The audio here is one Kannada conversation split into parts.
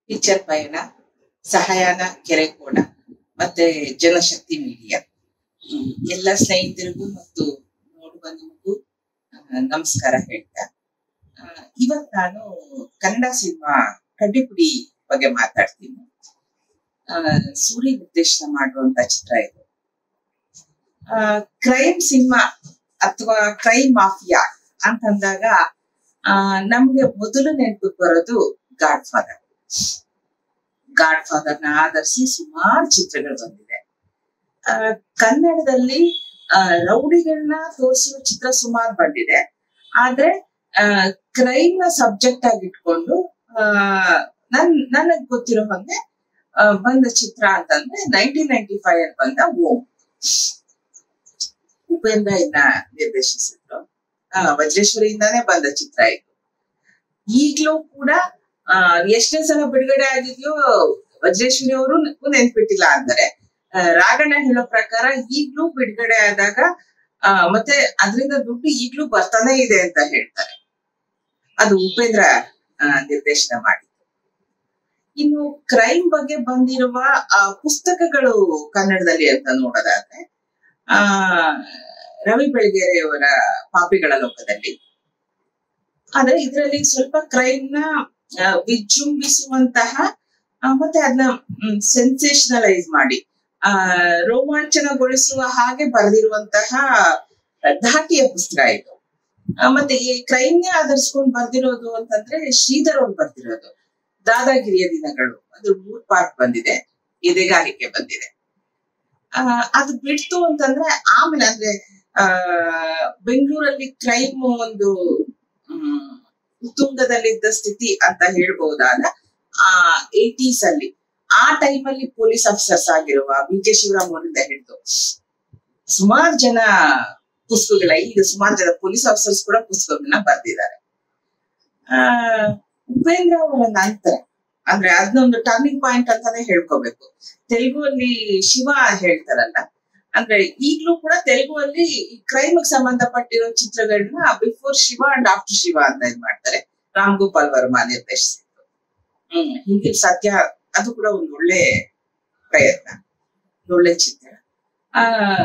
ಪಿಕ್ಚರ್ ಪಯಣ ಸಹಾಯನ ಕೆರೆಕೋಣ ಮತ್ತೆ ಜನಶಕ್ತಿ ಮೀಡಿಯಾ ಹ್ಮ್, ಎಲ್ಲ ಸ್ನೇಹಿತರಿಗೂ ಮತ್ತು ನೋಡುವ ನಿಮಗೂ ಆ, ನಮಸ್ಕಾರ ಹೇಳ್ತಾ ಆ, ಇವತ್ ನಾನು ಕನ್ನಡ ಸಿನಿಮಾ ಕಡ್ಡಿಪುಡಿ ಬಗ್ಗೆ ಮಾತಾಡ್ತೀನಿ ಆ, ಸೂರಿ ನಿರ್ದೇಶನ ಮಾಡುವಂತ ಚಿತ್ರ ಇದು ಕ್ರೈಮ್ ಸಿನಿಮಾ ಅಥವಾ ಕ್ರೈಮ್ ಮಾಫಿಯಾ ಅಂತಂದಾಗ ಆ, ನಮ್ಗೆ ಮೊದಲು ನೆನಪು ಬರೋದು ಗಾಡ್ ಫಾದರ್ ಗಾಡ್ ಫಾದರ್ ನ ಆಧರಿಸಿ ಸುಮಾರು ಚಿತ್ರಗಳು ಬಂದಿದೆ ಆ, ಕನ್ನಡದಲ್ಲಿ ಆ, ರೌಡಿಗಳನ್ನ ತೋರಿಸುವ ಚಿತ್ರ ಸುಮಾರು ಬಂದಿದೆ ಆದ್ರೆ ಕ್ರೈಮ್ ನ ಸಬ್ಜೆಕ್ಟ್ ಆಗಿ ಇಟ್ಕೊಂಡು ಆ, ನನ್ ನನಗ್ ಗೊತ್ತಿರೋ ಹಾಗೆ ಆ, ಬಂದ ಚಿತ್ರ ಅಂತಂದ್ರೆ ನೈನ್ಟೀನ್ ನೈನ್ಟಿ ಫೈವ್ ಅಲ್ಲಿ ಬಂದ ಓಂ ಉಪೇಂದ್ರ ಇದನ್ನ ನಿರ್ದೇಶಿಸಿದ್ರು ಆ, ವಜ್ರೇಶ್ವರಿಯಿಂದಾನೇ ಬಂದ ಚಿತ್ರ ಇದು ಈಗ್ಲೂ ಕೂಡ ಆ, ಎಷ್ಟನೇ ಸಲ ಬಿಡುಗಡೆ ಆಗಿದ್ಯೋ ವಜ್ರೇಶ್ವರಿ ಅವರು ನೆನ್ಪಿಟ್ಟಿಲ್ಲ ಅಂತಾರೆ ಆ, ರಾಘಣ್ಣ ಹೇಳೋ ಪ್ರಕಾರ ಈಗ್ಲೂ ಬಿಡುಗಡೆ ಆದಾಗ ಆ, ಮತ್ತೆ ಅದರಿಂದ ದುಡ್ಡು ಈಗ್ಲೂ ಬರ್ತಾನೆ ಇದೆ ಅಂತ ಹೇಳ್ತಾರೆ ಅದು ಉಪೇಂದ್ರ ಆ, ನಿರ್ದೇಶನ ಮಾಡಿದ್ದು ಇನ್ನು ಕ್ರೈಮ್ ಬಗ್ಗೆ ಬಂದಿರುವ ಆ, ಪುಸ್ತಕಗಳು ಕನ್ನಡದಲ್ಲಿ ಅಂತ ನೋಡೋದಾದ್ರೆ ಆ ರವಿ ಬೆಳಗೆರೆಯವರ ಪಾಪಿಗಳ ಲೋಕದಲ್ಲಿ ಆದ್ರೆ ಇದರಲ್ಲಿ ಸ್ವಲ್ಪ ಕ್ರೈಮ್ ನ ಆ, ವಿಜೃಂಭಿಸುವಂತಹ ಆ, ಮತ್ತೆ ಅದನ್ನ ಸೆನ್ಸೇಷನಲೈಸ್ ಮಾಡಿ ಆ ರೋಮಾಂಚನಗೊಳಿಸುವ ಹಾಗೆ ಬರೆದಿರುವಂತಹ ಧಾಟಿಯ ಪುಸ್ತಕ ಇದು ಆ, ಮತ್ತೆ ಈ ಕ್ರೈಮ್ ನೇ ಆಧರಿಸ್ಕೊಂಡು ಬರ್ದಿರೋದು ಅಂತಂದ್ರೆ ಶ್ರೀಧರ್ ಅವ್ರು ಬರ್ದಿರೋದು ದಾದಾಗಿರಿಯ ದಿನಗಳು ಅದು ಮೂರ್ ಪಾರ್ಟ್ ಬಂದಿದೆ ಎದೆಗಾರಿಕೆ ಬಂದಿದೆ ಆ ಅದು ಬಿಡ್ತು ಅಂತಂದ್ರೆ ಆಮೇಲೆ ಅಂದ್ರೆ ಆ ಬೆಂಗಳೂರಲ್ಲಿ ಕ್ರೈಮ್ ಒಂದು ಹ್ಮ್, ಉತ್ತುಂಗದಲ್ಲಿದ್ದ ಸ್ಥಿತಿ ಅಂತ ಹೇಳ್ಬಹುದಾದ ಆ ಏಟೀಸ್ ಅಲ್ಲಿ ಆ ಟೈಮ್ ಅಲ್ಲಿ ಪೊಲೀಸ್ ಆಫೀಸರ್ಸ್ ಆಗಿರುವ ಬಿ ಕೆ ಶಿವರಾಮ್ ಅವರಿಂದ ಹಿಡಿದು ಸುಮಾರು ಜನ ಪುಸ್ತಕಗಳ ಈಗ ಸುಮಾರು ಜನ ಪೊಲೀಸ್ ಆಫೀಸರ್ಸ್ ಕೂಡ ಪುಸ್ತಕಗಳನ್ನ ಬರ್ದಿದ್ದಾರೆ ಆ ಉಪೇಂದ್ರ ಅವರ ನಂತರ ಅಂದ್ರೆ ಅದನ್ನೊಂದು ಟರ್ನಿಂಗ್ ಪಾಯಿಂಟ್ ಅಂತಾನೆ ಹೇಳ್ಕೋಬೇಕು ತೆಲುಗುವಲ್ಲಿ ಶಿವ ಹೇಳ್ತಾರಲ್ಲ ಅಂದ್ರೆ ಈಗ್ಲೂ ಕೂಡ ತೆಲುಗುವಲ್ಲಿ ಕ್ರೈಮ್ ಸಂಬಂಧಪಟ್ಟಿರೋ ಚಿತ್ರಗಳನ್ನ before Shiva and after Shiva ಅಂತ ಇದ್ ಮಾಡ್ತಾರೆ ರಾಮ್ ಗೋಪಾಲ್ ವರ್ಮಾ ನಿರ್ದೇಶಿಸಿದ್ರು ಹ್ಮ್ ಹಿಂದಿ ಸತ್ಯ ಅದು ಕೂಡ ಒಂದು ಒಳ್ಳೆ ಪ್ರಯತ್ನ ಒಂದು ಒಳ್ಳೆ ಚಿತ್ರ ಆ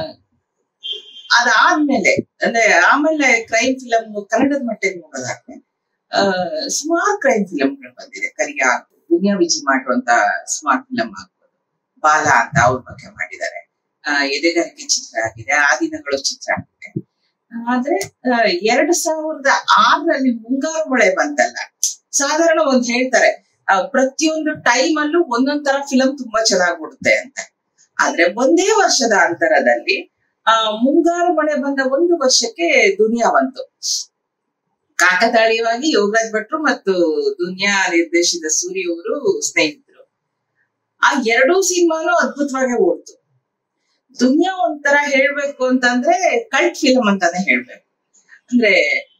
ಅದಾದ್ಮೇಲೆ ಅಂದ್ರೆ ಆಮೇಲೆ ಕ್ರೈಮ್ ಫಿಲಂ ಕನ್ನಡದ ಮಟ್ಟಿಗೆ ನೋಡೋದಾದ್ರೆ ಆ ಸುಮಾರು ಕ್ರೈಮ್ ಫಿಲಂಗಳು ಬಂದಿದೆ ಕರಿಯ ದುನಿಯಾ ವಿಜಿ ಮಾಡಿರುವಂತ ಸ್ಮಾರ್ಟ್ ಫಿಲಂ ಆಗ್ಬೋದು ಬಾಲ ಅಂತ ಅವ್ರ ಬಗ್ಗೆ ಮಾಡಿದ್ದಾರೆ ಆ ಎದೆಗಾರಿಕೆ ಚಿತ್ರ ಆಗಿದೆ ಆ ದಿನಗಳು ಚಿತ್ರ ಆಗಿದೆ ಆದ್ರೆ ಆ, ಎರಡ್ ಸಾವಿರದ ಆರರಲ್ಲಿ ಮುಂಗಾರು ಮಳೆ ಬಂತಲ್ಲ ಸಾಧಾರಣ ಒಂದ್ ಹೇಳ್ತಾರೆ ಆ, ಪ್ರತಿಯೊಂದು ಟೈಮ್ ಅಲ್ಲೂ ಒಂದೊಂದ್ ತರ ಫಿಲಂ ತುಂಬಾ ಚೆನ್ನಾಗಿ ಬಿಡುತ್ತೆ ಅಂತ ಆದ್ರೆ ಒಂದೇ ವರ್ಷದ ಅಂತರದಲ್ಲಿ ಆ ಮುಂಗಾರು ಮಳೆ ಬಂದ ಒಂದು ವರ್ಷಕ್ಕೆ ದುನಿಯಾ ಬಂತು ಕಾಕತಾಳೀಯವಾಗಿ ಯೋಗರಾಜ್ ಭಟ್ರು ಮತ್ತು ದುನಿಯಾ ನಿರ್ದೇಶಿತ ಸೂರಿ ಅವರು ಸ್ನೇಹಿತರು ಆ ಎರಡೂ ಸಿನಿಮಾನು ಅದ್ಭುತವಾಗಿ ಓಡ್ತು ದುನಿಯಾ ಒಂಥರ ಹೇಳ್ಬೇಕು ಅಂತಂದ್ರೆ ಕಲ್ಟ್ ಫಿಲಂ ಅಂತಾನೆ ಹೇಳ್ಬೇಕು ಅಂದ್ರೆ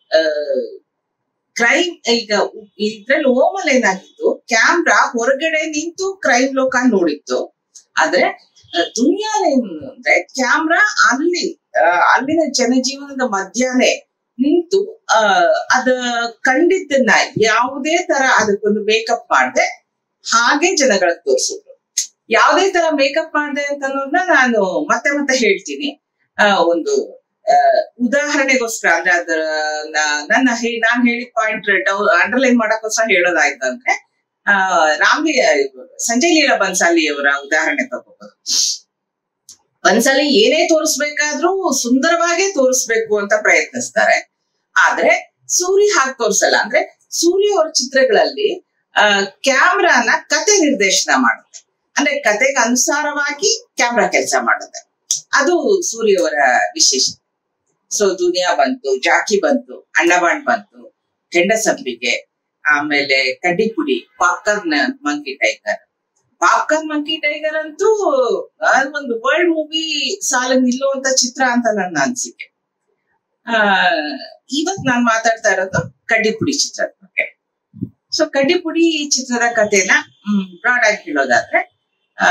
ಕ್ರೈಮ್ ಈಗ ಇದ್ರಲ್ಲಿ ಓಮಲ್ ಏನಾಗಿತ್ತು ಕ್ಯಾಮ್ರಾ ಹೊರಗಡೆ ನಿಂತು ಕ್ರೈಮ್ ಲೋಕ ನೋಡಿತ್ತು ಆದ್ರೆ ಆ, ದುನಿಯಾಲೇನು ಅಂದ್ರೆ ಕ್ಯಾಮ್ರಾ ಅಲ್ಲಿ ಆ, ಅಲ್ಲಿನ ಜನಜೀವನದ ಮಧ್ಯಾಹ್ನ ನಿಂತು ಆ ಅದ ಕಂಡಿದ್ದನ್ನ ಯಾವುದೇ ತರ ಅದಕ್ಕೊಂದು ಮೇಕಪ್ ಮಾಡದೆ ಹಾಗೆ ಜನಗಳಿಗೆ ತೋರಿಸಿದ್ರು ಯಾವುದೇ ತರ ಮೇಕಪ್ ಮಾಡಿದೆ ಅಂತ ಅನ್ನೋದನ್ನ ನಾನು ಮತ್ತೆ ಮತ್ತೆ ಹೇಳ್ತೀನಿ ಆ ಒಂದು ಆ, ಉದಾಹರಣೆಗೋಸ್ಕರ ಅಂದ್ರೆ ಅದರ ನ- ನನ್ನ ಹೇ- ನಾನ್ ಹೇಳಿದ ಪಾಯಿಂಟ್ ಅಂಡರ್ಲೈನ್ ಮಾಡಕ್ಕೋಸ್ಕರ ಹೇಳೋದಾಯ್ತು ಅಂದ್ರೆ ಆ ರಾಮ್ಲಿ ಸಂಜಯ್ ಲೀಲಾ ಬನ್ಸಾಲಿ ಅವರ ಉದಾಹರಣೆ ತಗೋಬಹುದು ಬನ್ಸಾಲಿ ಏನೇ ತೋರಿಸ್ಬೇಕಾದ್ರೂ ಸುಂದರವಾಗೇ ತೋರಿಸ್ಬೇಕು ಅಂತ ಪ್ರಯತ್ನಿಸ್ತಾರೆ ಆದ್ರೆ ಸೂರಿ ಹಾಗೆ ತೋರ್ಸಲ್ಲ ಅಂದ್ರೆ ಸೂರ್ಯ ಅವರ ಚಿತ್ರಗಳಲ್ಲಿ ಆ ಕ್ಯಾಮ್ರಾನ ಕತೆ ನಿರ್ದೇಶನ ಮಾಡುತ್ತೆ ಅಂದ್ರೆ ಕತೆಗೆ ಅನುಸಾರವಾಗಿ ಕ್ಯಾಮ್ರಾ ಕೆಲಸ ಮಾಡುತ್ತೆ ಅದು ಸೂರ್ಯ ಅವರ ವಿಶೇಷ ಸೊ ದುನಿಯಾ ಬಂತು ಜಾಕಿ ಬಂತು ಅಣ್ಣಬಾಣ್ ಬಂತು ಕೆಂಡಸಂಪಿಗೆ ಆಮೇಲೆ ಕಡ್ಡಿಪುಡಿ popcorn monkey tiger popcorn monkey tiger ಅಂತೂ ಅದು ಒಂದು ವರ್ಲ್ಡ್ ಮೂವಿ ಸಾಲ ನಿಲ್ಲುವಂತ ಚಿತ್ರ ಅಂತ ನನ್ನ ಅನಿಸಿಕೆ ಆ ಇವತ್ ನಾನ್ ಮಾತಾಡ್ತಾ ಇರೋದು ಕಡ್ಡಿಪುಡಿ ಚಿತ್ರದ ಬಗ್ಗೆ ಸೊ ಕಡ್ಡಿಪುಡಿ ಚಿತ್ರದ ಕಥೆನ ಬ್ರಾಡ್ ಆಗಿ ಹೇಳೋದಾದ್ರೆ ಆ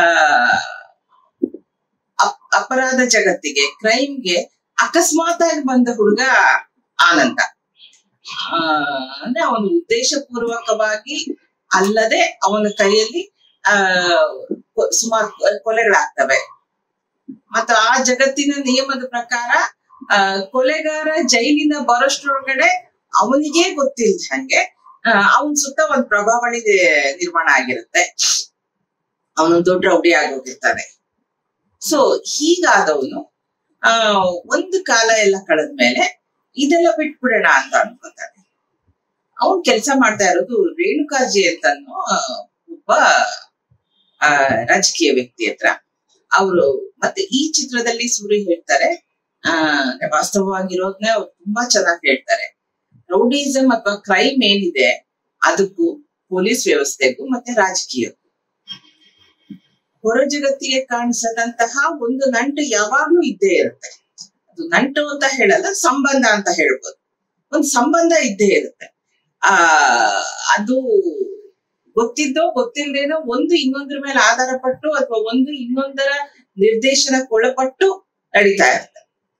ಅಪ್- ಅಪರಾಧ ಜಗತ್ತಿಗೆ ಕ್ರೈಮ್ಗೆ ಅಕಸ್ಮಾತ್ ಆಗಿ ಬಂದ ಹುಡುಗ ಆನಂದ ಆ ಅಂದ್ರೆ ಅವನು ಉದ್ದೇಶ ಪೂರ್ವಕವಾಗಿ ಅಲ್ಲದೆ ಅವನ ಕೈಯಲ್ಲಿ ಆ ಸುಮಾರು ಕೊಲೆಗಳಾಗ್ತವೆ ಮತ್ತು ಆ ಜಗತ್ತಿನ ನಿಯಮದ ಪ್ರಕಾರ ಆ ಕೊಲೆಗಾರ ಜೈಲಿನ ಬರೋಷ್ಟ್ರೊಳಗಡೆ ಅವನಿಗೆ ಗೊತ್ತಿಲ್ದ ಹಂಗೆ ಅವನ್ ಸುತ್ತ ಒಂದ್ ಪ್ರಭಾವಳಿ ನಿರ್ಮಾಣ ಆಗಿರುತ್ತೆ ಅವನೊಂದ್ ದೊಡ್ಡ ರೌಡಿ ಆಗೋಗಿರ್ತಾನೆ ಸೊ ಹೀಗಾದವನು ಆ ಒಂದು ಕಾಲ ಎಲ್ಲ ಕಳೆದ್ಮೇಲೆ ಇದೆಲ್ಲ ಬಿಟ್ಬಿಡೋಣ ಅಂತ ಅನ್ಕೋತಾನೆ ಅವನ್ ಕೆಲಸ ಮಾಡ್ತಾ ಇರೋದು ರೇಣುಕಾಜಿ ಅಂತನೋ ಒಬ್ಬ ಆ ರಾಜಕೀಯ ವ್ಯಕ್ತಿ ಹತ್ರ ಅವರು ಮತ್ತೆ ಈ ಚಿತ್ರದಲ್ಲಿ ಸೂರಿ ಹೇಳ್ತಾರೆ ಆ ವಾಸ್ತವವಾಗಿರೋದ್ನ ಅವ್ರು ತುಂಬಾ ಚೆನ್ನಾಗಿ ಹೇಳ್ತಾರೆ ರೌಡಿಸಮ್ ಅಥವಾ ಕ್ರೈಮ್ ಏನಿದೆ ಅದಕ್ಕೂ ಪೊಲೀಸ್ ವ್ಯವಸ್ಥೆಗೂ ಮತ್ತೆ ರಾಜಕೀಯಕ್ಕೂ ಹೊರ ಜಗತ್ತಿಗೆ ಕಾಣಿಸದಂತಹ ಒಂದು ನಂಟು ಯಾವಾಗ್ಲೂ ಇದ್ದೇ ಇರುತ್ತೆ ಅದು ನಂಟು ಅಂತ ಹೇಳಲ್ಲ ಸಂಬಂಧ ಅಂತ ಹೇಳ್ಬೋದು ಒಂದು ಸಂಬಂಧ ಇದ್ದೇ ಇರುತ್ತೆ ಆ ಅದು ಗೊತ್ತಿದ್ದೋ ಗೊತ್ತಿಲ್ಲದೇನೋ ಒಂದು ಇನ್ನೊಂದ್ರ ಮೇಲೆ ಆಧಾರ ಪಟ್ಟು ಅಥವಾ ಒಂದು ಇನ್ನೊಂದರ ನಿರ್ದೇಶನಕ್ಕೊಳಪಟ್ಟು ನಡೀತಾ ಇರುತ್ತೆ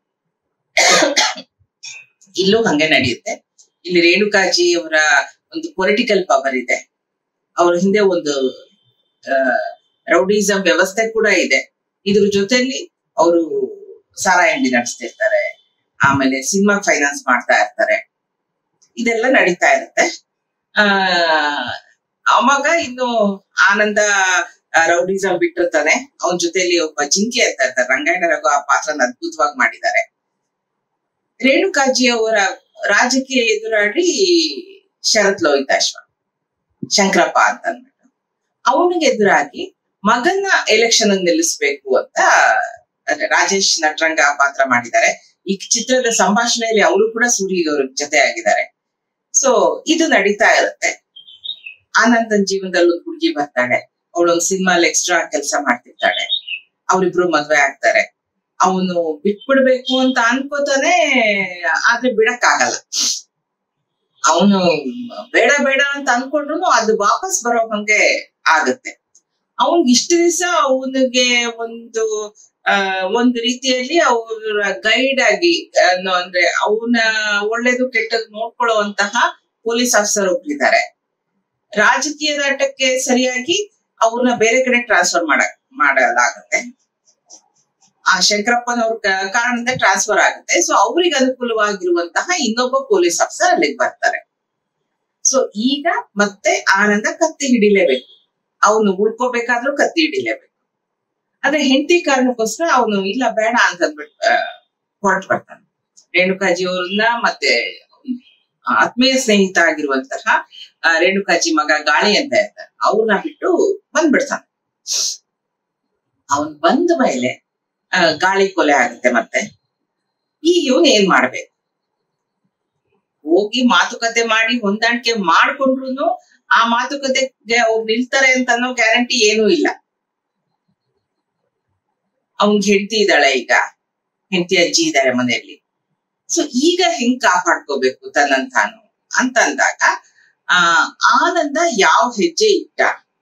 ಇಲ್ಲೂ ಹಂಗೆ ನಡೆಯುತ್ತೆ ಇಲ್ಲಿ ರೇಣುಕಾಜಿ ಅವರ ಒಂದು ಪೊಲಿಟಿಕಲ್ ಪವರ್ ಇದೆ ಅವ್ರ ಹಿಂದೆ ಒಂದು ರೌಡಿಸಂ ವ್ಯವಸ್ಥೆ ಕೂಡ ಇದೆ ಇದ್ರ ಜೊತೆಲಿ ಅವರು ಸಾರಾ ಅಂಗಡಿ ನಡೆಸ್ತಿರ್ತಾರೆ ಆಮೇಲೆ ಸಿನಿಮಾ ಫೈನಾನ್ಸ್ ಮಾಡ್ತಾ ಇರ್ತಾರೆ ಇದೆಲ್ಲ ನಡೀತಾ ಇರುತ್ತೆ ಆ ಅವಾಗ ಇನ್ನು ಆನಂದ ರೌಡಿಸಂ ಬಿಟ್ಟಿರ್ತಾನೆ ಅವನ ಜೊತೆಲಿ ಒಬ್ಬ ಜಿಂಕೆ ಅಂತ ಇರ್ತಾರೆ ರಂಗಾಯಣ ರಘು ಆ ಪಾತ್ರನ ಅದ್ಭುತವಾಗಿ ಮಾಡಿದ್ದಾರೆ ರೇಣುಕಾಜಿ ಅವರ ರಾಜಕೀಯ ಎದುರಾಡಿ ಶರತ್ ಲೋಹಿತಾಶ್ವ ಶಂಕರಪ್ಪ ಅಂತ ಅಂದ್ಬಿಟ್ಟು ಅವನಿಗೆ ಎದುರಾಗಿ ಮಗನ ಎಲೆಕ್ಷನ್ ನಿಲ್ಲಿಸ್ಬೇಕು ಅಂತ ಅಂದ್ರೆ ರಾಜೇಶ್ ನಟರಂಗ ಆ ಪಾತ್ರ ಮಾಡಿದ್ದಾರೆ ಈ ಚಿತ್ರದ ಸಂಭಾಷಣೆಯಲ್ಲಿ ಅವರು ಕೂಡ ಸೂರಿ ಅವ್ರ ಜೊತೆ ಆಗಿದ್ದಾರೆ ಸೊ ಇದು ನಡೀತಾ ಇರುತ್ತೆ ಆನಂದನ್ ಜೀವನದಲ್ಲಿ ಒಂದು ಹುಡುಗಿ ಬರ್ತಾಳೆ ಅವಳೊಂದು ಸಿನಿಮಾಲ್ ಎಕ್ಸ್ಟ್ರಾ ಕೆಲಸ ಮಾಡ್ತಿರ್ತಾಳೆ ಅವರಿಬ್ರು ಮದ್ವೆ ಆಗ್ತಾರೆ ಅವನು ಬಿಟ್ಬಿಡ್ಬೇಕು ಅಂತ ಅನ್ಕೋತಾನೆ ಆದ್ರೆ ಬಿಡಕ್ ಆಗಲ್ಲ ಅವನು ಬೇಡ ಬೇಡ ಅಂತ ಅನ್ಕೊಂಡ್ರು ಅದು ವಾಪಸ್ ಬರೋ ಹಂಗೆ ಆಗುತ್ತೆ ಅವನ್ಗೆ ಇಷ್ಟು ದಿವಸ ಅವನಿಗೆ ಒಂದು ಆ ಒಂದು ರೀತಿಯಲ್ಲಿ ಅವರ ಗೈಡ್ ಆಗಿ ಅಂದ್ರೆ ಅವನ ಒಳ್ಳೇದು ಕೆಟ್ಟದ್ದು ನೋಡ್ಕೊಳ್ಳುವಂತಹ ಪೊಲೀಸ್ ಆಫೀಸರ್ ಒಬ್ರಿದ್ದಾರೆ ರಾಜಕೀಯ ಆಟಕ್ಕೆ ಸರಿಯಾಗಿ ಅವ್ರನ್ನ ಬೇರೆ ಕಡೆ ಟ್ರಾನ್ಸ್ಫರ್ ಮಾಡ ಮಾಡಲಾಗುತ್ತೆ ಆ ಶಂಕರಪ್ಪನವ್ರ ಕಾರಣದಿಂದ ಟ್ರಾನ್ಸ್ಫರ್ ಆಗುತ್ತೆ ಸೊ ಅವ್ರಿಗೆ ಅನುಕೂಲವಾಗಿರುವಂತಹ ಇನ್ನೊಬ್ಬ ಪೊಲೀಸ್ ಆಫೀಸರ್ ಅಲ್ಲಿಗೆ ಬರ್ತಾರೆ ಸೊ ಈಗ ಮತ್ತೆ ಆನಂದ ಕತ್ತಿ ಹಿಡಿಲೇಬೇಕು ಅವನು ಉಳ್ಕೋಬೇಕಾದ್ರೂ ಕತ್ತಿ ಹಿಡಿಲೇಬೇಕು ಆದ್ರೆ ಹೆಂಡತಿ ಕಾರಣಕ್ಕೋಸ್ಕರ ಅವನು ಇಲ್ಲ ಬೇಡ ಅಂತ ಅಂದ್ಬಿಟ್ಟು ಹೊರಟು ಬರ್ತಾನೆ ರೇಣುಕಾಜಿ ಅವ್ರನ್ನ ಮತ್ತೆ ಆತ್ಮೀಯ ಸ್ನೇಹಿತ ಆಗಿರುವಂತಹ ರೇಣುಕಾಜಿ ಮಗ ಗಾಳಿ ಅಂತ ಇರ್ತಾರೆ ಅವ್ರನ್ನ ಬಿಟ್ಟು ಬಂದ್ಬಿಡ್ತಾನೆ ಅವನ್ ಬಂದ ಮೇಲೆ ಗಾಳಿ ಕೊಲೆ ಆಗುತ್ತೆ ಮತ್ತೆ ಈಗ ಇವನ್ ಏನ್ ಮಾಡ್ಬೇಕು ಹೋಗಿ ಮಾತುಕತೆ ಮಾಡಿ ಹೊಂದಾಣಿಕೆ ಮಾಡ್ಕೊಂಡ್ರು ಆ ಮಾತುಕತೆಗೆ ಅವ್ರು ನಿಲ್ತಾರೆ ಅಂತ ಅನ್ನೋ ಗ್ಯಾರಂಟಿ ಏನೂ ಇಲ್ಲ ಅವನ್ಗೆ ಹೆಂಡತಿ ಇದ್ದಾಳೆ ಈಗ ಹೆಂಡತಿ ಅಜ್ಜಿ ಇದ್ದಾರೆ ಮನೆಯಲ್ಲಿ ಸೊ ಈಗ ಹೆಂಗ್ ಕಾಪಾಡ್ಕೋಬೇಕು ತನ್ನನ್ ತಾನು ಅಂತ ಅಂದಾಗ ಆ ಆನಂದ ಯಾವ ಹೆಜ್ಜೆ ಇಟ್ಟ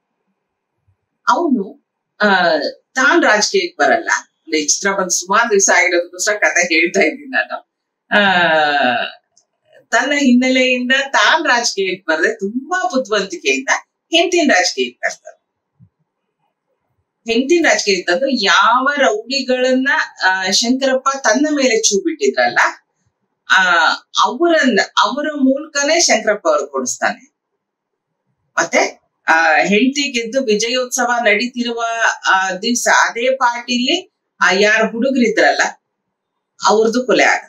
ಅವನು ಆ ತಾನ್ ರಾಜಕೀಯಕ್ಕೆ ಬರಲ್ಲ ಅಂದ್ರೆ ಚಿತ್ರ ಬಂದ್ ಸುಮಾರು ದಿವಸ ಆಗಿರೋದಕ್ಕೋಸ್ಕರ ಕತೆ ಹೇಳ್ತಾ ಇದ್ದೀನಿ ನಾನು ಆ ತನ್ನ ಹಿನ್ನೆಲೆಯಿಂದ ತಾನ್ ರಾಜಕೀಯಕ್ಕೆ ಬರದೆ ತುಂಬಾ ಬುದ್ಧಿವಂತಿಕೆಯಿಂದ ಹೆಂಡತಿನ ರಾಜಕೀಯಕ್ಕೆ ಬರ್ತಾರೆ ಹೆಂಡತಿನ ರಾಜಕೀಯ ತಂದು ಯಾವ ರೌಡಿಗಳನ್ನ ಆ ಶಂಕರಪ್ಪ ತನ್ನ ಮೇಲೆ ಚೂ ಬಿಟ್ಟಿದ್ರಲ್ಲ ಆ ಅವರನ್ನ ಅವರ ಮೂಲಕನೇ ಶಂಕರಪ್ಪ ಅವ್ರು ಕೊಡಿಸ್ತಾನೆ ಮತ್ತೆ ಆ ಹೆಂಡತಿ ಗೆದ್ದು ವಿಜಯೋತ್ಸವ ನಡೀತಿರುವ ಆ ದಿವ್ಸ ಅದೇ ಪಾರ್ಟಿಲಿ ಆ ಯಾರ ಹುಡುಗರಿದ್ರಲ್ಲ ಅವ್ರದ್ದು ಕೊಲೆ ಆಗತ್ತೆ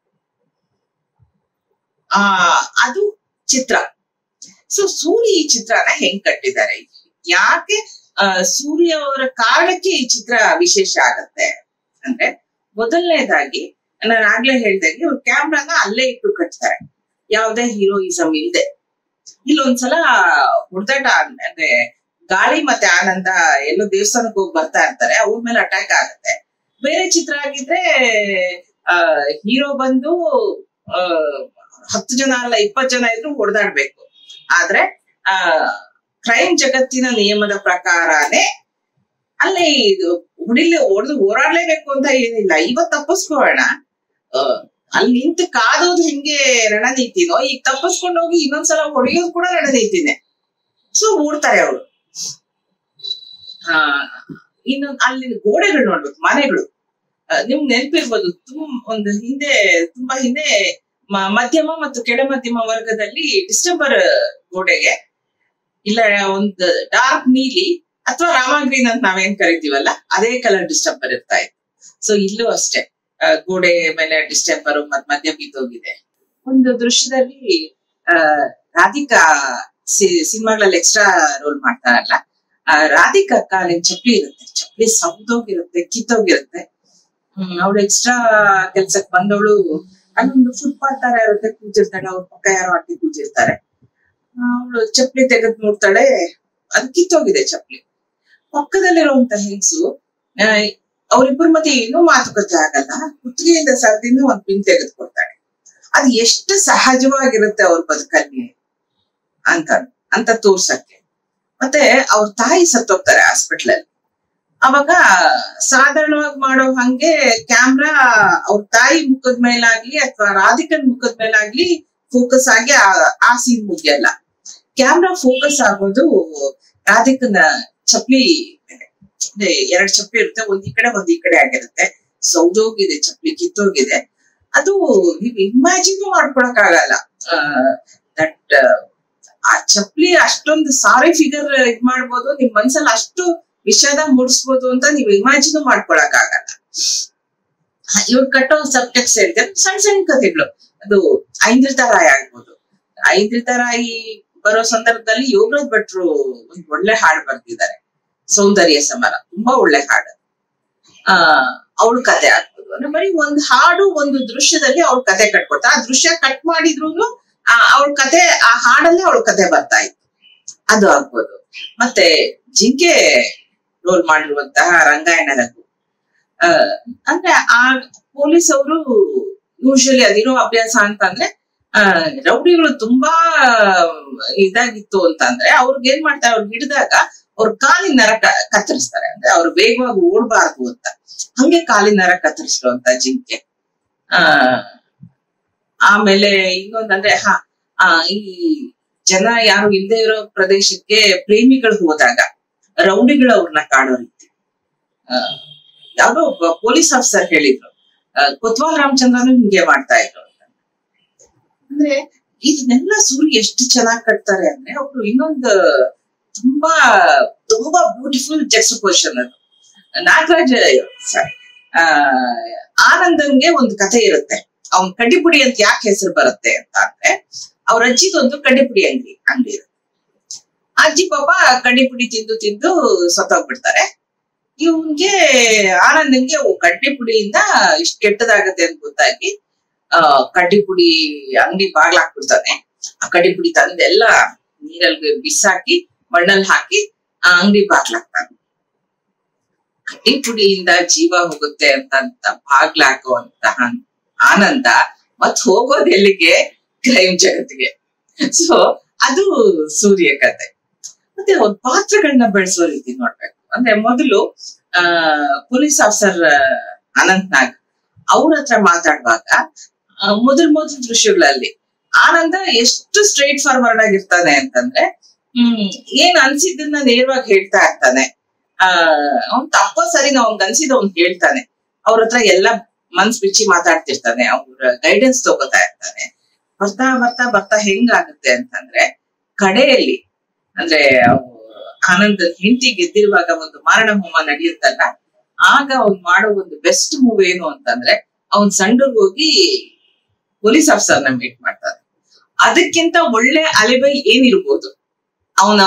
ಆ ಅದು ಚಿತ್ರ ಸೊ ಸೂರ್ಯ ಈ ಚಿತ್ರನ ಹೆಂಗ್ ಕಟ್ಟಿದ್ದಾರೆ ಯಾಕೆ ಆ ಸೂರ್ಯ ಅವರ ಕಾರಣಕ್ಕೆ ಈ ಚಿತ್ರ ವಿಶೇಷ ಆಗತ್ತೆ ಅಂದ್ರೆ ಮೊದಲನೇದಾಗಿ ನಾನು ಆಗ್ಲೇ ಹೇಳ್ದಂಗೆ ಅವ್ರ ಕ್ಯಾಮ್ರಾನ ಅಲ್ಲೇ ಇಟ್ಟು ಕಟ್ತಾರೆ ಯಾವ್ದೇ ಹೀರೋಯಿಸಮ್ ಇಲ್ದೆ ಇಲ್ಲೊಂದ್ಸಲ ಹುಡ್ದಾಟ ಅಂದ್ರೆ ಗಾಳಿ ಮತ್ತೆ ಆನಂದ ಎಲ್ಲೋ ದೇವಸ್ಥಾನಕ್ಕೆ ಹೋಗಿ ಬರ್ತಾ ಇರ್ತಾರೆ ಅವ್ರ ಮೇಲೆ ಅಟ್ಯಾಕ್ ಆಗುತ್ತೆ ಬೇರೆ ಚಿತ್ರ ಆಗಿದ್ರೆ ಆ ಹೀರೋ ಬಂದು ಆ ಹತ್ತು ಜನ ಅಲ್ಲ ಇಪ್ಪತ್ ಜನ ಇದ್ರು ಹೊಡೆದಾಡ್ಬೇಕು ಆದ್ರೆ ಆ ಕ್ರೈಮ್ ಜಗತ್ತಿನ ನಿಯಮದ ಪ್ರಕಾರನೇ ಅಲ್ಲೇ ಇದು ಹುಡಿಲಿ ಹೊಡೆದು ಹೋರಾಡ್ಲೇಬೇಕು ಅಂತ ಏನಿಲ್ಲ ಇವತ್ ತಪ್ಪಿಸ್ಕೋಣ ಅಲ್ಲಿ ನಿಂತು ಕಾದೋದು ಹೆಂಗೆ ರಣನೀತಿನೋ ಈಗ ತಪ್ಪಿಸ್ಕೊಂಡು ಹೋಗಿ ಇನ್ನೊಂದ್ಸಲ ಹೊಡೆಯೋದು ಕೂಡ ರಣನೀತಿನೇ ಸೊ ಓಡ್ತಾರೆ ಅವರು ಆ ಇನ್ನು ಅಲ್ಲಿ ಗೋಡೆಗಳು ನೋಡ್ಬೇಕು ಮನೆಗಳು ಆ, ನಿಮ್ಗ್ ನೆನಪಿರ್ಬೋದು ತುಂಬ ಒಂದು ಹಿಂದೆ ತುಂಬಾ ಹಿಂದೆ ಮ- ಮಧ್ಯಮ ಮತ್ತು ಕೆಳ ಮಧ್ಯಮ ವರ್ಗದಲ್ಲಿ ಡಿಸೆಂಬರ್ ಗೋಡೆಗೆ ಇಲ್ಲ ಒಂದು ಡಾರ್ಕ್ ನೀಲಿ ಅಥವಾ ರಾಮ ಗ್ರೀನ್ ಅಂತ ನಾವೇನ್ ಕರಿತೀವಲ್ಲ ಅದೇ ಕಲರ್ ಡಿಸ್ಟೆಂಪರ್ ಇರ್ತಾ ಇತ್ತು ಸೊ ಇಲ್ಲೂ ಅಷ್ಟೇ ಆ, ಗೋಡೆ ಮೇಲೆ ಡಿಸ್ಟೆಂಪರ್ ಮತ್ ಮಧ್ಯ ಬಿದ್ದೋಗಿದೆ ಒಂದು ದೃಶ್ಯದಲ್ಲಿ ಆ ರಾಧಿಕಾ ಸಿನಿಮಾಗಳಲ್ಲಿ ಎಕ್ಸ್ಟ್ರಾ ರೋಲ್ ಮಾಡ್ತಾರಲ್ಲ ಆ, ರಾಧಿಕಾ ಕಾಲಿನ ಚಪ್ಪಲಿ ಇರುತ್ತೆ ಚಪ್ಪಲಿ ಸೌದೋಗಿರುತ್ತೆ ಕಿತ್ತೋಗಿರುತ್ತೆ ಹ್ಮ್ ಅವಳು ಎಕ್ಸ್ಟ್ರಾ ಕೆಲ್ಸಕ್ ಬಂದವಳು ಅಲ್ಲೊಂದು ಫುಟ್ಪಾತ್ ತರ ಇರುತ್ತೆ ಕೂತಿರ್ತಾಳೆ ಅವ್ರ ಪಕ್ಕ ಯಾರೋ ಅಡ್ಡಿ ಕೂತಿರ್ತಾರೆ ಅವಳು ಚಪ್ಪಲಿ ತೆಗೆದ್ ನೋಡ್ತಾಳೆ ಅದು ಕಿತ್ತೋಗಿದೆ ಚಪ್ಪಲಿ ಪಕ್ಕದಲ್ಲಿರುವಂತ ಹೆಂಗಸು ಅವ್ರಿಬ್ಬರ ಮಧ್ಯೆ ಏನೂ ಮಾತುಕತೆ ಆಗಲ್ಲ ಕುತ್ತಿಗೆಯಿಂದ ಸರ್ದಿಂದ ಒಂದ್ ಪಿನ್ ತೆಗೆದು ಕೊಡ್ತಾಳೆ ಅದು ಎಷ್ಟು ಸಹಜವಾಗಿರುತ್ತೆ ಅವ್ರ ಬದುಕಲ್ಲಿ ಅಂತ ಅಂತ ತೋರ್ಸಕ್ಕೆ ಮತ್ತೆ ಅವ್ರ ತಾಯಿ ಸತ್ತೋಗ್ತಾರೆ ಹಾಸ್ಪಿಟ್ಲ್ ಅಲ್ಲಿ ಅವಾಗ ಸಾಧಾರಣವಾಗಿ ಮಾಡೋ ಹಂಗೆ ಕ್ಯಾಮ್ರಾ ಅವ್ರ ತಾಯಿ ಮುಖದ ಮೇಲಾಗ್ಲಿ ಅಥವಾ ರಾಧಿಕನ್ ಮುಖದ ಮೇಲಾಗ್ಲಿ ಫೋಕಸ್ ಆಗಿ ಆ- ಆ ಸೀನ್ ಮುಗಿಯಲ್ಲ ಕ್ಯಾಮ್ರಾ ಫೋಕಸ್ ಆಗೋದು ರಾಧಿಕನ ಚಪ್ಲಿ ಮೇಲೆ ಅಂದ್ರೆ ಎರಡ್ ಚಪ್ಲಿ ಇರುತ್ತೆ ಒಂದ್ ಈ ಕಡೆ ಒಂದ್ ಈ ಕಡೆ ಆಗಿರುತ್ತೆ ಸೌದೋಗಿದೆ ಚಪ್ಲಿ ಕಿತ್ತೋಗಿದೆ ಅದು ನೀವು ಇಮ್ಯಾಜಿನ್ ಮಾಡ್ಕೊಳಕ್ ಆಗಲ್ಲ ದಟ್ ಆ ಚಪ್ಲಿ ಅಷ್ಟೊಂದು ಸಾರಿ ಫಿಗರ್ ಇದ್ ಮಾಡ್ಬೋದು ನಿಮ್ ಮನ್ಸಲ್ಲಿ ಅಷ್ಟು ವಿಷಾದ ಮೂಡಿಸ್ಬೋದು ಅಂತ ನೀವು ಇಮ್ಯಾಜಿನ್ ಮಾಡ್ಕೊಳಕ್ ಆಗಲ್ಲ ಇವ್ರು ಕಟ್ಟೋ ಸಬ್ಜೆಕ್ಟ್ಸ್ ಹೇಳಿದ್ರೆ ಸಣ್ಣ ಸಣ್ಣ ಕಥೆಗಳು ಅದು ಐಂದ್ರಿತ ರಾಯ ಆಗ್ಬೋದು ಐಂದ್ರಿತ ರಾಯಿ ಬರೋ ಸಂದರ್ಭದಲ್ಲಿ ಯೋಗರಾಜ್ ಭಟ್ರು ಒಂದ್ ಒಳ್ಳೆ ಹಾಡು ಬರ್ತಿದ್ದಾರೆ ಸೌಂದರ್ಯ ಸಮರ ತುಂಬಾ ಒಳ್ಳೆ ಹಾಡು ಆ ಅವಳ ಕತೆ ಆಗ್ಬೋದು ಅಂದ್ರೆ ಬರೀ ಒಂದ್ ಹಾಡು ಒಂದು ದೃಶ್ಯದಲ್ಲಿ ಅವಳ ಕತೆ ಕಟ್ಕೊಡ್ತಾ ಆ ದೃಶ್ಯ ಕಟ್ ಮಾಡಿದ್ರು ಅವಳ ಕತೆ ಆ ಹಾಡಲ್ಲೇ ಅವಳ ಕತೆ ಬರ್ತಾ ಇತ್ತು ಅದು ಆಗ್ಬೋದು ಮತ್ತೆ ಜಿಂಕೆ ರೋಲ್ ಮಾಡಿರುವಂತಹ ರಂಗಾಯಣ ರಘು ಆ, ಅಂದ್ರೆ ಆ ಪೊಲೀಸ್ ಅವರು ಯೂಶಲಿ ಅದಿರೋ ಅಭ್ಯಾಸ ಅಂತಂದ್ರೆ ಆ ರೌಡಿಗಳು ತುಂಬಾ ಇದಾಗಿತ್ತು ಅಂತಂದ್ರೆ ಅವ್ರಿಗೆ ಏನ್ ಮಾಡ್ತಾರೆ ಅವ್ರಿಗೆ ಹಿಡಿದಾಗ ಅವ್ರ ಕಾಲಿನ ನರ ಕ- ಕತ್ತರಿಸ್ತಾರೆ ಅಂದ್ರೆ ಅವ್ರು ವೇಗವಾಗಿ ಓಡ್ಬಾರ್ದು ಅಂತ ಹಂಗೆ ಕಾಲಿನ ನರ ಕತ್ತರಿಸಿರುವಂತ ಜಿಂಕೆ ಆ ಆಮೇಲೆ ಇನ್ನೊಂದಂದ್ರೆ ಹಾ ಆ ಈ ಜನ ಯಾರು ಇಲ್ಲದೆ ಇರೋ ಪ್ರದೇಶಕ್ಕೆ ಪ್ರೇಮಿಗಳು ಹೋದಾಗ ರೌಡಿಗಳು ಅವ್ರನ್ನ ಕಾಡೋ ರೀತಿ ಆ, ಯಾವ್ದೋ ಒಬ್ಬ ಪೊಲೀಸ್ ಆಫೀಸರ್ ಹೇಳಿದ್ರು ಆ, ಕೊತ್ವಾಲ್ ರಾಮಚಂದ್ರನು ಹಿಂಗೆ ಮಾಡ್ತಾ ಇದ್ರು ಅಂತ ಅಂದ್ರೆ ಇದನ್ನೆಲ್ಲ ಸೂರ್ಯ ಎಷ್ಟು ಚೆನ್ನಾಗಿ ಕಟ್ತಾರೆ ಅಂದ್ರೆ ಅವ್ರು ಇನ್ನೊಂದು ತುಂಬಾ ತುಂಬಾ ಬ್ಯೂಟಿಫುಲ್ ಜಕ್ಸ್ಪೋಸಿಷನ್ ಅದು ನಾಗರಾಜ್ ಸಾರಿ ಆ ಆನಂದನ್ಗೆ ಒಂದು ಕಥೆ ಇರುತ್ತೆ ಅವ್ನ್ ಕಡ್ಡಿಪುಡಿ ಅಂತ ಯಾಕೆ ಹೆಸರು ಬರುತ್ತೆ ಅಂತ ಅಂದ್ರೆ ಅವ್ರ ಅಜ್ಜಿದೊಂದು ಕಡ್ಡಿಪುಡಿ ಅಂಗಡಿ ಅಂಗಡಿ ಇರುತ್ತೆ ಅಜ್ಜಿ ಪಾಪ ಕಡ್ಡಿಪುಡಿ ತಿಂದು ತಿಂದು ಸತ್ತೋಗ್ಬಿಡ್ತಾರೆ ಇವ್ನ್ಗೆ ಆನಂದನ್ಗೆ ಓ, ಕಡ್ಡಿ ಪುಡಿಯಿಂದ ಇಷ್ಟು ಕೆಟ್ಟದಾಗತ್ತೆ ಅಂತ ಗೊತ್ತಾಗಿ ಆ ಕಡ್ಡಿ ಪುಡಿ ಅಂಗಡಿ ಬಾಗ್ಲಾಕ್ಬಿಡ್ತಾನೆ ಆ ಕಡ್ಡಿ ಪುಡಿ ತಂದೆಲ್ಲ ನೀರಲ್ಲಿ ಬಿಸಾಕಿ ಮಣ್ಣಲ್ಲಿ ಹಾಕಿ ಆ ಅಂಗಡಿ ಬಾಗ್ಲಾಕ್ತಾನೆ ಕಡ್ಡಿ ಪುಡಿಯಿಂದ ಜೀವ ಹೋಗುತ್ತೆ ಅಂತ ಅಂತ ಬಾಗ್ಲಾಕುವಂತಹ ಆನಂದ ಮತ್ ಹೋಗೋದ್ ಎಲ್ಲಿಗೆ ಕ್ರೈಮ್ ಜಗತ್ತಿಗೆ ಸೊ ಅದು ಸೂರ್ಯ ಕತೆ ಮತ್ತೆ ಒಂದ್ ಪಾತ್ರಗಳನ್ನ ಬೆಳೆಸೋ ರೀತಿ ನೋಡ್ಬೇಕು ಅಂದ್ರೆ ಮೊದಲು ಆ ಪೊಲೀಸ್ ಆಫೀಸರ್ ಅನಂತ್ ನಾಗ್ ಅವ್ರ ಹತ್ರ ಮಾತಾಡುವಾಗ ಮೊದಲ್ ಮೊದಲ ದೃಶ್ಯಗಳಲ್ಲಿ ಆನಂದ ಎಷ್ಟು ಸ್ಟ್ರೈಟ್ ಫಾರ್ವರ್ಡ್ ಆಗಿರ್ತಾನೆ ಅಂತಂದ್ರೆ ಹ್ಮ್ ಏನ್ ಅನ್ಸಿದ್ದನ್ನ ನೇರವಾಗಿ ಹೇಳ್ತಾ ಇರ್ತಾನೆ ಆ ಅವ್ನ್ ತಪ್ಪೋ ಸರಿನ ಅವ್ನ್ಗ್ ಅನ್ಸಿದ ಅವ್ನ್ ಹೇಳ್ತಾನೆ ಅವ್ರ ಹತ್ರ ಎಲ್ಲ ಮನ್ಸ್ ಬಿಚ್ಚಿ ಮಾತಾಡ್ತಿರ್ತಾನೆ ಅವ್ರ ಗೈಡೆನ್ಸ್ ತಗೋತಾ ಇರ್ತಾನೆ ಬರ್ತಾ ಬರ್ತಾ ಬರ್ತಾ ಹೆಂಗಾಗುತ್ತೆ ಅಂತಂದ್ರೆ ಕಡೆಯಲ್ಲಿ ಅಂದ್ರೆ ಅವ್ ಆನಂದ್ ಹೆಂಡತಿ ಗೆದ್ದಿರುವಾಗ ಒಂದು ಮಾರಣ ಹೋಮ ನಡೆಯುತ್ತಲ್ಲ ಆಗ ಅವ್ನ್ ಮಾಡೋ ಒಂದು ಬೆಸ್ಟ್ ಮೂವ್ ಏನು ಅಂತಂದ್ರೆ ಅವ್ನ್ ಸಂಡೂರ್ಗ್ ಹೋಗಿ ಪೊಲೀಸ್ ಆಫೀಸರ್ನ ಮೀಟ್ ಮಾಡ್ತಾನೆ ಅದಕ್ಕಿಂತ ಒಳ್ಳೆ ಅಲೆಬೈ ಏನಿರ್ಬೋದು ಅವನ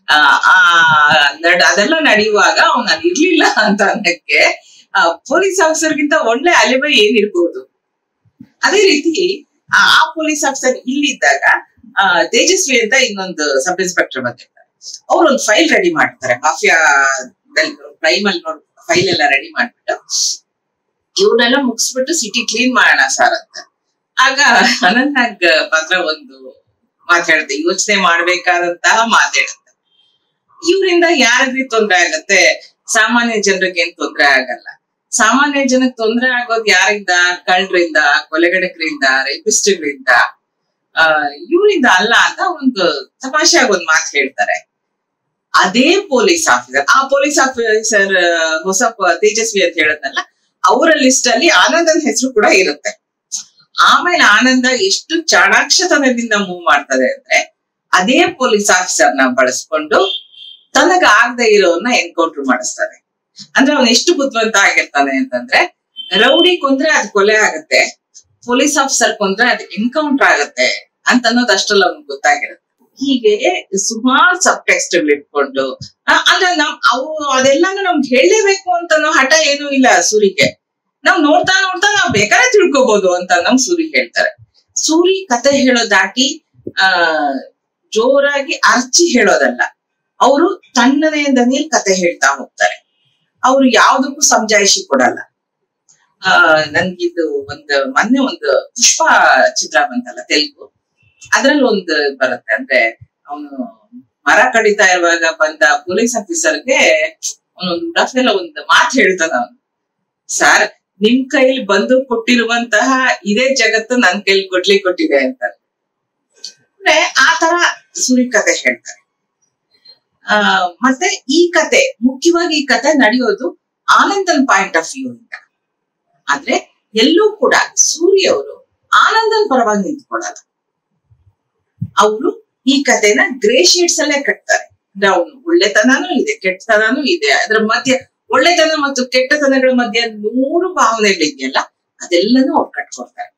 ಅದೆಲ್ಲ ನಡೆಯುವಾಗ ಅವನ ಇರ್ಲಿಲ್ಲ ಅಂತ ಅನ್ನಕ್ಕೆ ಪೊಲೀಸ್ ಆಫೀಸರ್ಗಿಂತ ಒಳ್ಳೆ ಅಲೆಬೈ ಏನಿರ್ಬೋದು ಅದೇ ರೀತಿ ಆ ಆ ಪೊಲೀಸ್ ಆಫೀಸರ್ ಇಲ್ಲಿದ್ದಾಗ ಆ, ತೇಜಸ್ವಿ ಅಂತ ಇನ್ನೊಂದು ಸಬ್ ಇನ್ಸ್ಪೆಕ್ಟರ್ ಬಂದಿರ್ತಾರೆ ಅವ್ರು ಒಂದು ಫೈಲ್ ರೆಡಿ ಮಾಡ್ತಾರೆ ಮಾಫಿಯಾ ಪ್ರೈಮ್ ಅಲ್ಲಿ ನೋಡಿ ಫೈಲ್ ಎಲ್ಲ ರೆಡಿ ಮಾಡ್ಬಿಟ್ಟು ಇವ್ರನ್ನೆಲ್ಲ ಮುಗಿಸ್ಬಿಟ್ಟು ಸಿಟಿ ಕ್ಲೀನ್ ಮಾಡೋಣ ಸರ್ ಅಂತ ಆಗ ಅನಂತಾಗ್ ಪಾತ್ರ ಒಂದು ಮಾತಾಡುತ್ತೆ ಯೋಚನೆ ಮಾಡ್ಬೇಕಾದಂತಹ ಮಾತಾಡುತ್ತೆ ಇವರಿಂದ ಯಾರಿಗ್ರಿ ತೊಂದ್ರೆ ಆಗತ್ತೆ ಸಾಮಾನ್ಯ ಜನರಿಗೆ ಏನ್ ತೊಂದ್ರೆ ಆಗಲ್ಲ ಸಾಮಾನ್ಯ ಜನಕ್ಕೆ ತೊಂದ್ರೆ ಆಗೋದು ಯಾರಿಂದ ಕಳ್ಳರಿಂದ ಕೊಲೆಗಡಕರಿಂದ ರೇಪಿಸ್ಟ್ಗಳಿಂದ ಆ ಇವರಿಂದ ಅಲ್ಲ ಅಂತ ಒಂದು ತಮಾಷೆಯಾಗಿ ಒಂದ್ ಮಾತು ಹೇಳ್ತಾರೆ ಅದೇ ಪೊಲೀಸ್ ಆಫೀಸರ್ ಆ ಪೊಲೀಸ್ ಆಫೀಸರ್ ಹೊಸ ಪ- ತೇಜಸ್ವಿ ಅಂತ ಹೇಳದ್ನಲ್ಲ ಅವರ ಲಿಸ್ಟ್ ಅಲ್ಲಿ ಆನಂದನ್ ಹೆಸರು ಕೂಡ ಇರುತ್ತೆ ಆಮೇಲೆ ಆನಂದ ಎಷ್ಟು ಚಾಣಾಕ್ಷತನದಿಂದ ಮೂವ್ ಮಾಡ್ತದೆ ಅಂದ್ರೆ ಅದೇ ಪೊಲೀಸ್ ಆಫೀಸರ್ ನ ಬಳಸ್ಕೊಂಡು ತನಗ ಆಗದೆ ಇರೋನ್ನ ಎನ್ಕೌಂಟರ್ ಮಾಡಿಸ್ತಾನೆ ಅಂದ್ರೆ ಅವನು ಎಷ್ಟು ಬುದ್ಧಿವಂತ ಆಗಿರ್ತಾನೆ ಅಂತಂದ್ರೆ ರೌಡಿ ಕೊಂದ್ರೆ ಅದು ಕೊಲೆ ಆಗತ್ತೆ ಪೊಲೀಸ್ ಆಫೀಸರ್ ಕೊಂದ್ರೆ ಅದು ಎನ್ಕೌಂಟರ್ ಆಗತ್ತೆ ಅಂತ ಅನ್ನೋದು ಅಷ್ಟ್ರಲ್ಲಿ ಅವ್ನಿಗೆ ಗೊತ್ತಾಗಿರುತ್ತೆ ಹೀಗೆ ಸುಮಾರು ಸಬ್ ಟೆಕ್ಸ್ಟ್ ಇಟ್ಕೊಂಡು ಆ, ಅಂದ್ರೆ ನಮ್ ಅವು ಅದೆಲ್ಲಾನು ನಮ್ಗೆ ಹೇಳಲೇಬೇಕು ಅಂತ ಅನ್ನೋ ಹಠ ಏನೂ ಇಲ್ಲ ಸೂರಿಗೆ ನಾವ್ ನೋಡ್ತಾ ನೋಡ್ತಾ ನಾವ್ ಬೇಕಾದ್ರೆ ತಿಳ್ಕೊಬಹುದು ಅಂತ ನಮ್ ಸೂರಿ ಹೇಳ್ತಾರೆ ಸೂರಿ ಕತೆ ಹೇಳೋ ದಾಟಿ ಆ ಜೋರಾಗಿ ಅರ್ಚಿ ಹೇಳೋದಲ್ಲ ಅವರು ತಣ್ಣನೆಯಿಂದ ನೀರ್ ಕತೆ ಹೇಳ್ತಾ ಹೋಗ್ತಾರೆ ಅವ್ರು ಯಾವ್ದಕ್ಕೂ ಸಮಜಾಯಿಷಿ ಕೊಡಲ್ಲ ಆ ನನ್ಗಿದು ಒಂದು ಮೊನ್ನೆ ಒಂದು ಪುಷ್ಪ ಚಿತ್ರ ಬಂತಲ್ಲ ತೆಲುಗು ಅದ್ರಲ್ಲಿ ಒಂದು ಬರುತ್ತೆ ಅಂದ್ರೆ ಅವನು ಮರ ಕಡಿತಾ ಇರುವಾಗ ಬಂದ ಪೊಲೀಸ್ ಆಫೀಸರ್ಗೆ ಅವನೊಂದು ರಫೆಲ್ಲ ಒಂದು ಮಾತು ಹೇಳ್ತಾನ ಅವನು ಸರ್ ನಿಮ್ ಕೈಲಿ ಬಂದು ಕೊಟ್ಟಿರುವಂತಹ ಇದೇ ಜಗತ್ತು ನನ್ ಕೈಲಿ ಕೊಡ್ಲಿ ಕೊಟ್ಟಿದೆ ಅಂತ ಅಂದ್ರೆ ಆ ತರ ಸುರಿ ಕತೆ ಹೇಳ್ತಾರೆ ಆ ಮತ್ತೆ ಈ ಕತೆ ಮುಖ್ಯವಾಗಿ ಈ ಕತೆ ನಡೆಯೋದು ಆನಂದನ್ ಪಾಯಿಂಟ್ ಆಫ್ ವ್ಯೂ ಇಂದ ಆದ್ರೆ ಎಲ್ಲೂ ಕೂಡ ಸೂರ್ಯ ಅವರು ಆನಂದನ್ ಪರವಾಗಿ ನಿಂತ್ಕೊಳ್ಳಲ್ಲ ಅವರು ಈ ಕತೆನ ಗ್ರೇ ಶೇಡ್ಸ್ ಅಲ್ಲೇ ಕಟ್ತಾರೆ ಅಂದ್ರೆ ಅವನು ಒಳ್ಳೆತನನೂ ಇದೆ ಕೆಟ್ಟತನನೂ ಇದೆ ಅದ್ರ ಮಧ್ಯೆ ಒಳ್ಳೆತನ ಮತ್ತು ಕೆಟ್ಟತನಗಳ ಮಧ್ಯೆ ನೂರು ಭಾವನೆಗಳಿದೆಯಲ್ಲ ಅದೆಲ್ಲನೂ ಅವ್ರು ಕಟ್ಕೊಡ್ತಾರೆ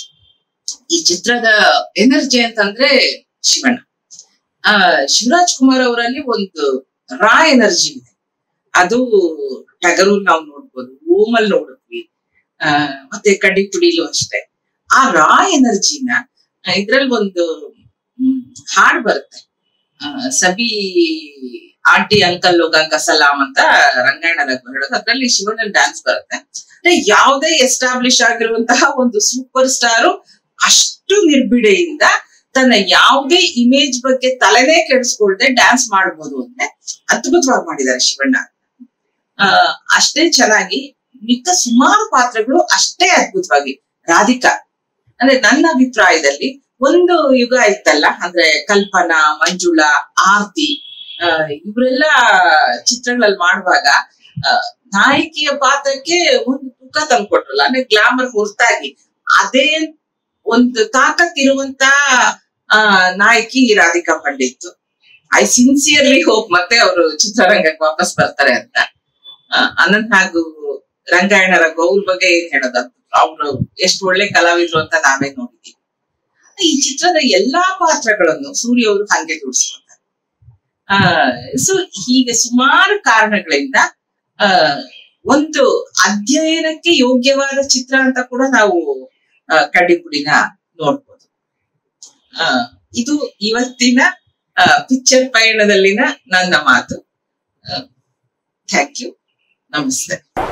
ಈ ಚಿತ್ರದ ಎನರ್ಜಿ ಅಂತಂದ್ರೆ ಶಿವಣ್ಣ ಆ ಶಿವರಾಜ್ ಕುಮಾರ್ ಅವರಲ್ಲಿ ಒಂದು ರಾ ಎನರ್ಜಿ ಇದೆ ಅದು ಟಗರು ನಾವು ನೋಡ್ಬೋದು ಓಮಲ್ ನೋಡಿದ್ವಿ ಆ ಮತ್ತೆ ಕಡ್ಡಿ ಪುಡಿಲು ಅಷ್ಟೇ ಆ ರಾ ಎನರ್ಜಿನ ಇದ್ರಲ್ಲಿ ಒಂದು ಹ್ಮ್, ಹಾಡ್ ಬರುತ್ತೆ ಆ, ಸಬಿ ಆಂಟಿ ಅಂಕಲ್ ಲೋಗಂಕ ಸಲಾಂ ಅಂತ ರಂಗಾಯಣ ರಘು ಹೇಳೋದು ಅದ್ರಲ್ಲಿ ಶಿವಣ್ಣನ್ ಡ್ಯಾನ್ಸ್ ಬರುತ್ತೆ ಅಂದ್ರೆ ಯಾವುದೇ ಎಸ್ಟಾಬ್ಲಿಷ್ ಆಗಿರುವಂತಹ ಒಂದು ಸೂಪರ್ ಸ್ಟಾರು ಅಷ್ಟು ನಿರ್ಬಿಡೆಯಿಂದ ತನ್ನ ಯಾವುದೇ ಇಮೇಜ್ ಬಗ್ಗೆ ತಲೆನೇ ಕೆಡಿಸ್ಕೊಳ್ದೆ ಡ್ಯಾನ್ಸ್ ಮಾಡ್ಬೋದು ಅಂದ್ರೆ ಅದ್ಭುತವಾಗಿ ಮಾಡಿದ್ದಾರೆ ಶಿವಣ್ಣ ಆ ಅಷ್ಟೇ ಚೆನ್ನಾಗಿ ಮಿಕ್ಕ ಸುಮಾರು ಪಾತ್ರಗಳು ಅಷ್ಟೇ ಅದ್ಭುತವಾಗಿ ರಾಧಿಕಾ ಅಂದ್ರೆ ನನ್ನ ಅಭಿಪ್ರಾಯದಲ್ಲಿ ಒಂದು ಯುಗ ಇತ್ತಲ್ಲ ಅಂದ್ರೆ ಕಲ್ಪನಾ ಮಂಜುಳಾ ಆರ್ತಿ ಆ, ಇವರೆಲ್ಲ ಚಿತ್ರಗಳಲ್ಲಿ ಮಾಡುವಾಗ ಆ, ನಾಯಕಿಯ ಪಾತ್ರಕ್ಕೆ ಒಂದು ತೂಕ ತಂದ್ಕೊಟ್ರಲ್ಲ ಅಂದ್ರೆ ಗ್ಲಾಮರ್ ಹೊರತಾಗಿ ಅದೇ ಒಂದು ತಾಕತ್ತಿರುವಂತ ಆ ನಾಯಕಿ Radhika Pandit I sincerely hope ಮತ್ತೆ ಅವರು ಚಿತ್ರರಂಗಕ್ಕೆ ವಾಪಸ್ ಬರ್ತಾರೆ ಅಂತ ಆ, ಅನಂತ್ ಹಾಗೂ ರಂಗಾಯಣ ರಘು ಅವ್ರ ಬಗ್ಗೆ ಏನ್ ಹೇಳೋದು ಅವ್ರು ಎಷ್ಟು ಒಳ್ಳೆ ಕಲಾವಿದ್ರು ಅಂತ ನಾವೇ ನೋಡಿದೀವಿ ಈ ಚಿತ್ರದ ಎಲ್ಲಾ ಪಾತ್ರಗಳನ್ನು ಸೂರ್ಯ ಅವರು ಹಂಗೆ ದುಡಿಸ್ಕೊತಾರೆ ಆ ಸೊ ಹೀಗೆ ಸುಮಾರು ಕಾರಣಗಳಿಂದ ಆ ಒಂದು ಅಧ್ಯಯನಕ್ಕೆ ಯೋಗ್ಯವಾದ ಚಿತ್ರ ಅಂತ ಕೂಡ ನಾವು ಆ, ಕಡ್ಡಿಪುಡಿನ ನೋಡ್ಬೋದು ಆ ಇದು ಇವತ್ತಿನ ಪಿಕ್ಚರ್ ಪಯಣದಲ್ಲಿನ ನನ್ನ ಮಾತು ಥ್ಯಾಂಕ್ ಯು ನಮಸ್ತೆ